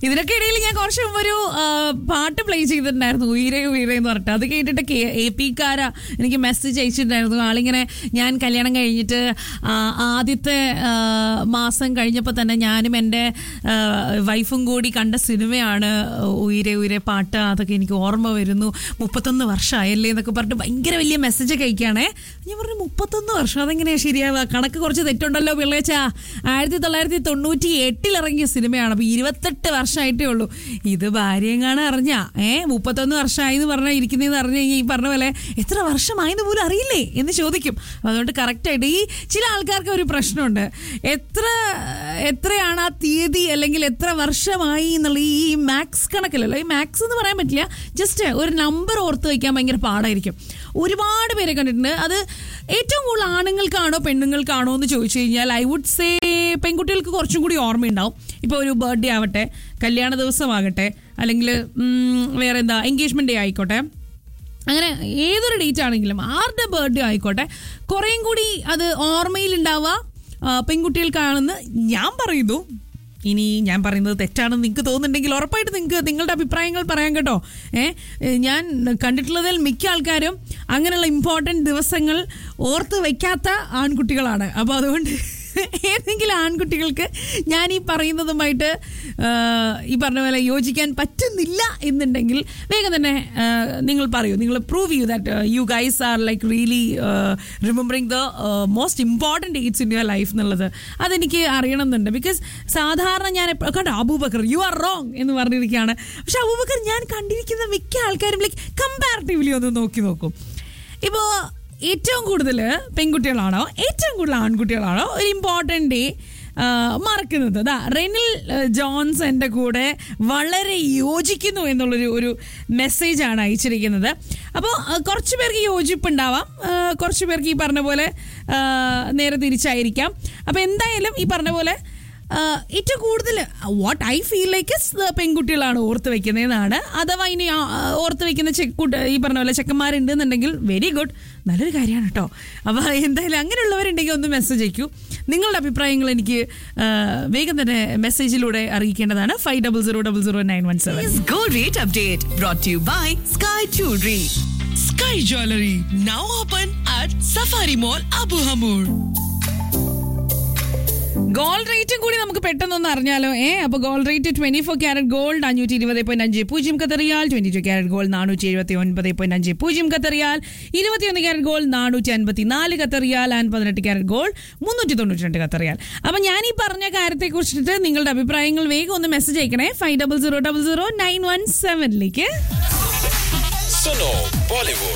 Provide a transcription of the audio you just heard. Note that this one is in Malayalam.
ഇതിനൊക്കെ ഇടയിൽ ഞാൻ കുറച്ച് മുമ്പ് ഒരു ആ, പാട്ട് പ്ലേ ചെയ്തിട്ടുണ്ടായിരുന്നു ഉയരെ ഉയരെ എന്ന് പറഞ്ഞിട്ട് അത് കേട്ടിട്ട് കെ എ പിക്കാര എനിക്ക് മെസ്സേജ് അയച്ചിട്ടുണ്ടായിരുന്നു ആളിങ്ങനെ ഞാൻ കല്യാണം കഴിഞ്ഞിട്ട് ആ, ആദ്യത്തെ ആ, മാസം കഴിഞ്ഞപ്പോൾ തന്നെ ഞാനും എൻ്റെ ആ, വൈഫും കൂടി കണ്ട സിനിമയാണ് ഉയരെ ഉയരെ പാട്ട് അതൊക്കെ എനിക്ക് ഓർമ്മ വരുന്നു മുപ്പത്തൊന്ന് വർഷമായല്ലേ എന്നൊക്കെ പറഞ്ഞിട്ട് ഭയങ്കര വലിയ മെസ്സേജ് ഒക്കെ അയക്കുകയാണേ ഞാൻ പറഞ്ഞു മുപ്പത്തൊന്ന് വർഷം അതെങ്ങനെയാ ശരിയാവുക കണക്ക് കുറച്ച് തെറ്റുണ്ടല്ലോ പിള്ളേച്ചാ ആയിരത്തി തൊള്ളായിരത്തി തൊണ്ണൂറ്റി എട്ടിൽ ഇറങ്ങിയ സിനിമയാണ് അപ്പൊ ഇരുപത്തെട്ട് വർഷമായിട്ടേ ഉള്ളൂ ഇത് ഭാര്യയും കാണാൻ അറിഞ്ഞാ ഏ മുപ്പത്തൊന്ന് വർഷമായി എന്ന് പറഞ്ഞാൽ ഇരിക്കുന്നതെന്ന് അറിഞ്ഞു കഴിഞ്ഞാൽ ഈ പറഞ്ഞ പോലെ എത്ര വർഷമായെന്ന് പോലും അറിയില്ലേ എന്ന് ചോദിക്കും അപ്പൊ അതുകൊണ്ട് കറക്റ്റായിട്ട് ഈ ചില ആൾക്കാർക്ക് ഒരു പ്രശ്നമുണ്ട് എത്ര എത്രയാണ് ആ തീയതി അല്ലെങ്കിൽ എത്ര വർഷമായി എന്നുള്ള ഈ മാക്സ് കണക്കിലല്ലോ ഈ മാക്സ് എന്ന് പറയാൻ പറ്റില്ല ജസ്റ്റ് ഒരു നമ്പർ ഓർത്ത് വയ്ക്കാൻ ഭയങ്കര പാടായിരിക്കും ഒരുപാട് പേരെ കണ്ടിട്ടുണ്ട് അത് ഏറ്റവും കൂടുതൽ ആണുങ്ങൾക്കാണോ പെണ്ണുങ്ങൾക്കാണോ എന്ന് ചോദിച്ചു കഴിഞ്ഞാൽ ഐ വുഡ് സേ പെൺകുട്ടികൾക്ക് കുറച്ചും കൂടി ഓർമ്മയുണ്ടാവും ഇപ്പോൾ ഒരു ബർത്ത്ഡേ ആവട്ടെ കല്യാണ ദിവസമാകട്ടെ അല്ലെങ്കിൽ വേറെ എന്താ എൻഗേജ്മെന്റ് ഡേ ആയിക്കോട്ടെ അങ്ങനെ ഏതൊരു ഡേറ്റ് ആണെങ്കിലും ആരുടെ ബർത്ത്ഡേ ആയിക്കോട്ടെ കുറേയും കൂടി അത് ഓർമ്മയിലുണ്ടാവുക ആ, പെൺകുട്ടികൾക്കാണെന്ന് ഞാൻ പറയുന്നു ഇനി ഞാൻ പറയുന്നത് തെറ്റാണെന്ന് നിങ്ങൾക്ക് തോന്നുന്നുണ്ടെങ്കിൽ ഉറപ്പായിട്ട് നിങ്ങൾക്ക് നിങ്ങളുടെ അഭിപ്രായങ്ങൾ പറയാൻ കേട്ടോ ഏ ഞാൻ കണ്ടിട്ടുള്ളതിൽ മിക്ക ആൾക്കാരും അങ്ങനെയുള്ള ഇമ്പോർട്ടൻറ്റ് ദിവസങ്ങൾ ഓർത്ത് വയ്ക്കാത്ത ആൺകുട്ടികളാണ് അപ്പോൾ അതുകൊണ്ട് ഏതെങ്കിലും ആൺകുട്ടികൾക്ക് ഞാൻ ഈ പറയുന്നതുമായിട്ട് ആ, ഈ പറഞ്ഞ പോലെ യോജിക്കാൻ പറ്റുന്നില്ല എന്നുണ്ടെങ്കിൽ വേഗം തന്നെ ആ, നിങ്ങൾ പറയൂ നിങ്ങൾ പ്രൂവ് ചെയ്യൂ that you guys are like really remembering the most important dates in your life എന്നുള്ളത് അതെനിക്ക് അറിയണം എന്നുണ്ട് ബിക്കോസ് സാധാരണ ഞാൻ എപ്പ- കണ്ടോ അബൂബക്കർ യു ആർ റോങ് എന്ന് പറഞ്ഞിരിക്കുകയാണ് പക്ഷെ അബൂബക്കർ ഞാൻ കണ്ടിരിക്കുന്ന മിക്ക ആൾക്കാരും ലൈക്ക് കമ്പാരിറ്റീവ്ലി ഒന്ന് നോക്കി നോക്കും ഇപ്പോൾ ഏറ്റവും കൂടുതൽ പെൺകുട്ടികളാണോ ഏറ്റവും കൂടുതൽ ആൺകുട്ടികളാണോ ഒരു ഇമ്പോർട്ടൻ്റ് ഡേ മറക്കുന്നത് ദാ റെനിൽ ആ, ജോൺസ് എൻ്റെ കൂടെ വളരെ യോജിക്കുന്നു എന്നുള്ളൊരു ഒരു മെസ്സേജാണ് അയച്ചിരിക്കുന്നത് അപ്പോൾ ആ, കുറച്ച് പേർക്ക് യോജിപ്പുണ്ടാവാം ആ, കുറച്ച് പേർക്ക് ഈ പറഞ്ഞ പോലെ ആ, നേരെ തിരിച്ചായിരിക്കാം അപ്പോൾ എന്തായാലും ഈ പറഞ്ഞ പോലെ ആഹ് ഏറ്റവും കൂടുതൽ വാട്ട് ഐ ഫീൽ ലൈക്ക് പെൺകുട്ടികളാണ് ഓർത്ത് വെക്കുന്നതെന്നാണ് അഥവാ ഇനി ആ, ആ, ഓർത്ത് വെക്കുന്ന ചെക്കുട്ട ഈ പറഞ്ഞ പോലെ ചെക്കന്മാരുണ്ടെന്നുണ്ടെങ്കിൽ വെരി ഗുഡ് നല്ലൊരു കാര്യമാണ് കേട്ടോ അപ്പോൾ എന്തായാലും അങ്ങനെയുള്ളവരുണ്ടെങ്കിൽ ഒന്ന് മെസ്സേജ് അയക്കൂ നിങ്ങളുടെ അഭിപ്രായങ്ങൾ എനിക്ക് ആഹ്, വേഗം തന്നെ മെസ്സേജിലൂടെ അറിയിക്കേണ്ടതാണ് five double zero double zero nine one seven This gold rate update brought to you by Sky Jewelry. Sky Jewelry now open at Safari Mall Abu Hamur. Gold റേറ്റും കൂടി നമുക്ക് പെട്ടെന്നൊന്ന് അറിഞ്ഞാലോ ഏ അപ്പൊ gold rate twenty four carat gold അഞ്ഞൂറ്റി ഇരുപത് പോയിന്റ് അഞ്ച് പൂജ്യം കത്തറിയാൽ ട്വന്റി ടു ക്യാരറ്റ് ഗോൾഡ് നാനൂറ്റി എഴുപത്തി ഒൻപത് പോയിന്റ് അഞ്ച് പൂജ്യം കത്തറിയാൽ ഇരുപത്തിയൊന്ന് ക്യാരറ്റ് ഗോൾഡ് നാനൂറ്റി അൻപത്തി നാല് കത്തറിയാൽ ആൻഡ് പതിനെട്ട് ക്യാരറ്റ് ഗോൾഡ് മുന്നൂറ്റി തൊണ്ണൂറ്റി രണ്ട് കത്തറിയാൽ അപ്പൊ ഞാൻ ഈ പറഞ്ഞ കാര്യത്തെ കുറിച്ചിട്ട് നിങ്ങളുടെ അഭിപ്രായങ്ങൾ വേഗം ഒന്ന് മെസ്സേജ് അയക്കണേ five double zero double zero nine one സെവനിലേക്ക് Suno Bollywood.